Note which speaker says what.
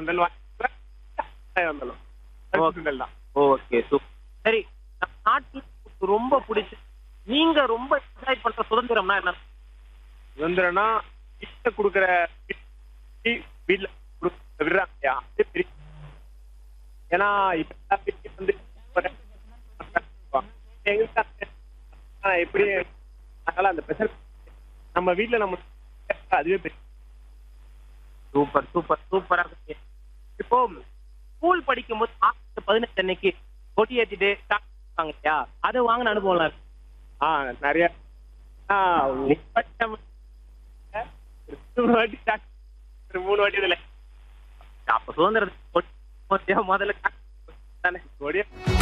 Speaker 1: சுண்டல் வாங்கி வந்தாலும் கருப்பு சுண்டல் தான்
Speaker 2: ஓகே சூப்பர் சரி நம்ம நாட்டுல உங்களுக்கு ரொம்ப பிடிச்ச நீங்க ரொம்ப என்ஜாய் பண்ற சுதந்திரம்னா என்ன
Speaker 1: சுதந்திரம்னா வீட்டுல கொடுக்குற வீட்டுல கொடுக்க விடுறாங்க இல்லையா அது பெரிய ஏன்னா இப்ப எல்லா வீட்லயும் வந்து எங்களுக்கு அந்த- ஆ, எப்படி அதனால அந்த பிரச்சனை நம்ம வீட்டுல நம்ம அதுவே பெரிய
Speaker 2: சூப்பர் சூப்பர் சூப்பரா இருக்கு. இப்போ ஸ்கூல் படிக்கும்போது ஆகஸ்ட் பதினெட்டு அன்னைக்கு கொடி ஏத்திட்டு சாப்பிட்டாங்க இல்லையா அதை வாங்கின அனுபவம்லாம் இருக்கு
Speaker 1: ஆ நிறைய ஆ, ஒரு வாட்டி நம்ம- ஒரு மூணு வாட்டி சாப்பிட்டு- ஒரு மூணு வாட்டி இதுல
Speaker 2: அப்ப சுதந்திரத்துக்கு கொடி முதல்ல தானே
Speaker 1: கொடிய